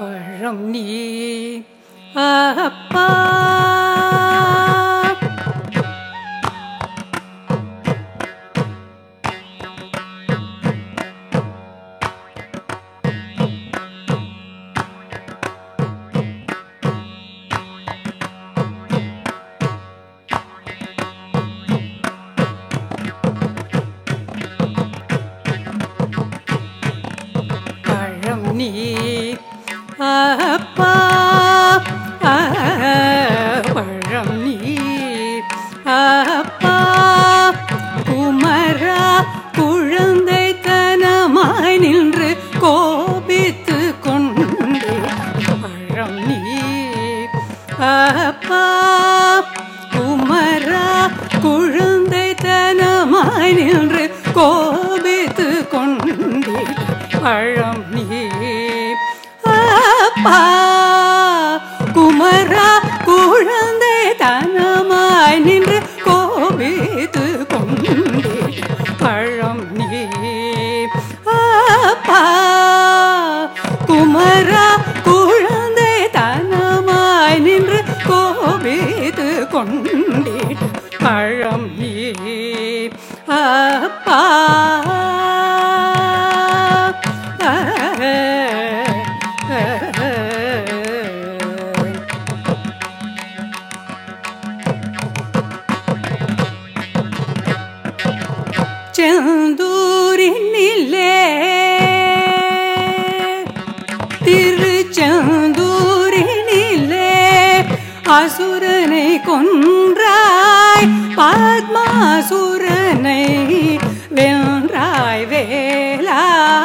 பழம் நீ அப்பா பழம் நீ அப்பா பழம் நீ அப்பா குமரா குழந்தைத்தனமாய் நின்று கோபித்து கொண்டு பழம் நீ அப்பா குமரா குழந்தைத்தனமாய் நின்று கோபித்து கொண்டே பழம் நீ அப்பா குமரா குழந்தை தனமாய் நின்று கோபித்து கொண்டே பழம் நீ அப்பா குமரா குழந்தை தனமாய் நின்று கோபித்து கொண்டே பழம் நீ அப்பா செந்தூரினிலே திருச்செந்தூரினிலே அசுரனை கொன்றாய் பத்மாசுரனை வென்றாய் வேலா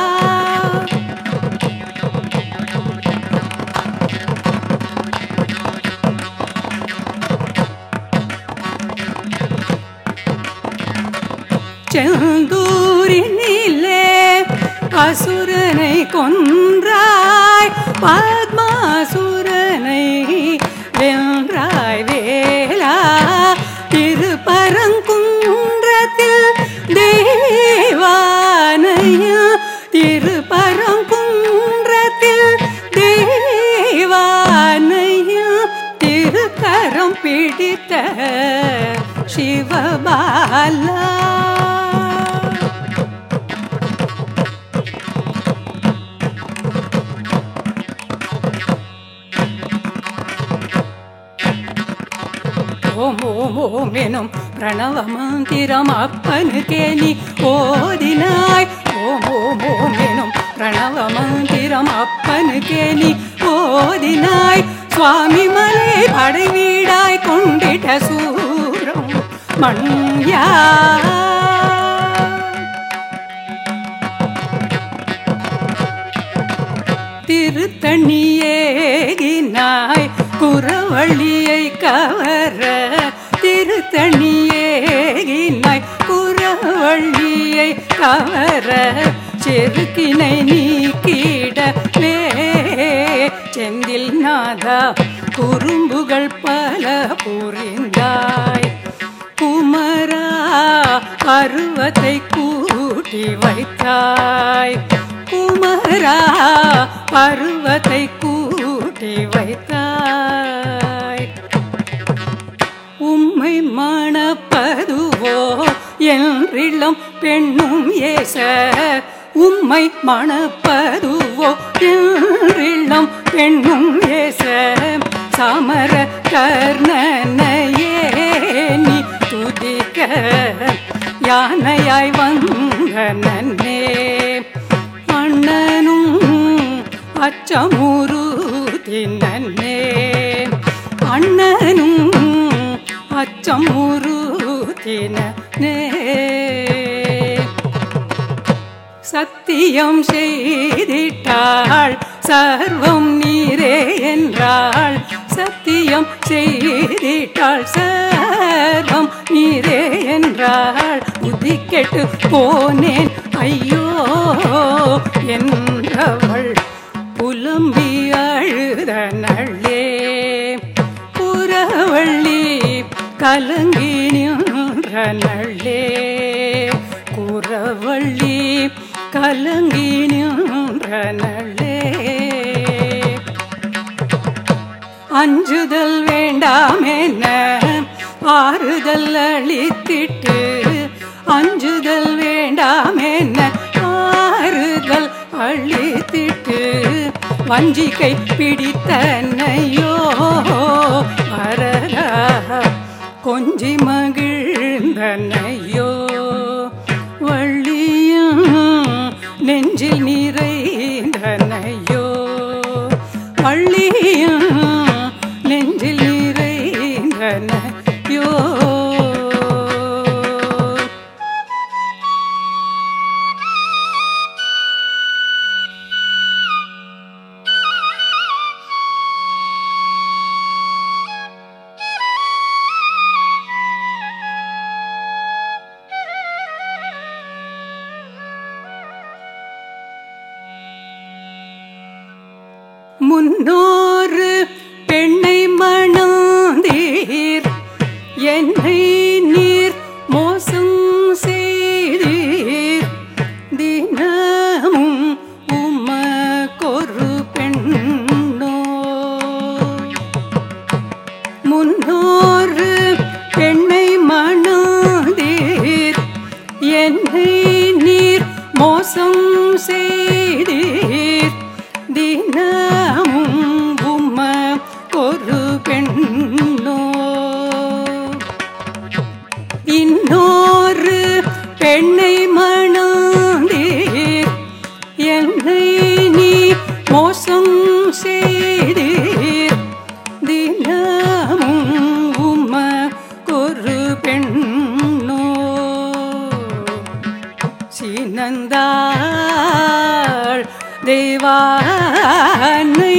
செந்தூரினிலே அசுரனை கொன்றாய் பத்மாசுரனை வென்றாய் வேலா திருப்பரங்குன்றத்தில் தேவானையா திருப்பரங்குன்றத்தில் தேவானையா திருக்கரம் பிடித்த சிவபாலா ஓம் ஓம் ஓம் எனும் பிரணவ மந்திரம் அப்பனுக்கே நீ ஓதினாய் ஓம் ஓம் ஓம் எனும் பிரணவ மந்திரம் அப்பனுக்கே நீ ஓதினாய் சுவாமி மலை படை வீடாய் கொண்டிட்ட சூரம் மண்யா திருத்தணியேகினாய் குறவழியை கவர திருத்தணியேகினாய் குறவழியை கவர செருக்கினை நீக்கிடவே செந்தில் நாதா குறும்புகள் பல புரிந்தாய் குமரா பருவத்தை கூட்டி வைத்தாய் குமரா பருவத்தை கூட்டி வைத்தாய் உம்மை மணப்பதுவோ என்றிளம் பெண்ணும் ஏச உம்மை மணப்பதுவோ என்றிளம் பெண்ணும் ஏச சமர கர்ணனையே நீ துதிக்க யானையாய் வந்த நன்னே அண்ணனும் அச்சமுருதி நன்னே அண்ணனும் அச்சமுருதி நன்னே சத்தியம் செய்திட்டாள் சர்வம் நீரே என்றாள் சத்தியம் செய்திட்டாள் சர்வம் நீரே என்றாள் புத்தி கெட்டு போனேன் ஐயோ என்றவள் புலம்பி அழுத நள்ளே புறவள்ளி கலங்கி நின்ற நள்ளே குறவள்ளி கலங்கி நின்ற நள்ளே அஞ்சுதல் வேண்டாம் என்ன ஆறுதல் அளித்திட்டு அஞ்சுதல் வேண்டாம் என்ன ஆறுதல் அளித்திட்டு வஞ்சிக்கை பிடித்தன்னையோ வரதா கொஞ்சி மகிழ்ந்தனையோ வள்ளியும் நெஞ்சில் நிறைந்தனையோ வள்ளியும் நெஞ்சில் நிறைந்தனையோ முன்னோரு பெண்ணை மணந்தீர் என்னை நீர் மோசம் செய்தீர் தினமும் உமக்கொரு பெண்ணோ முன்னோரு பெண்ணை மணந்தீர் என்னை நீர் மோசம் செய்தீர் தினமும் உம்ம ஒரு பெண்ணோ இன்னொரு பெண்ணை மணந்தீர் என்னை நீ மோசம் செய்தீர் தினமும் உம்ம ஒரு பெண்ணோ சீனந்தாள் தேவானை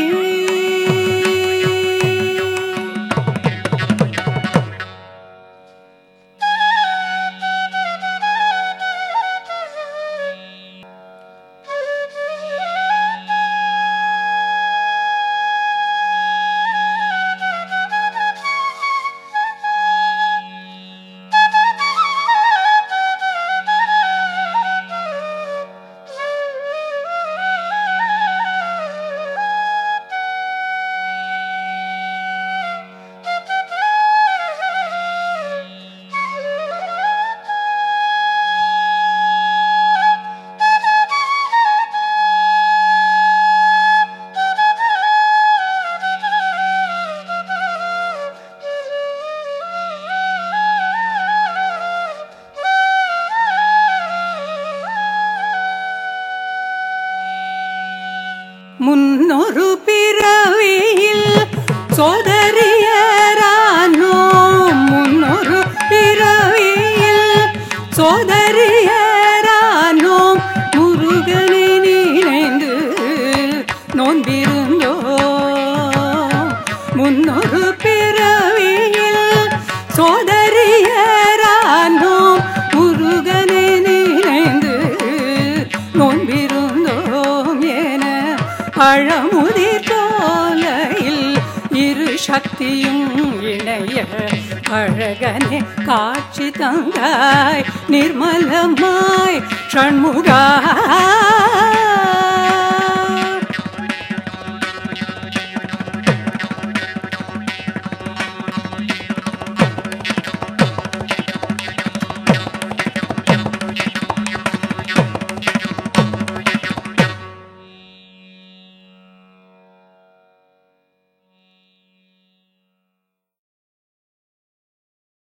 முன்னொரு பிறவியில் சோதரியரானோ முன்னொரு பிறவியில் சோதரியரானோ முருகனை நினைந்து நோன்பிருந்தோ முன்னொரு பிறவியில் சோதரியரானோ முருகனை நினைந்து நோன்பிருந்தோம் என பழமுதிர் தோலையில் இரு சக்தியும் இணைய அழகனே காட்சி தந்தாய் நிர்மலமாய் ஷண்முகா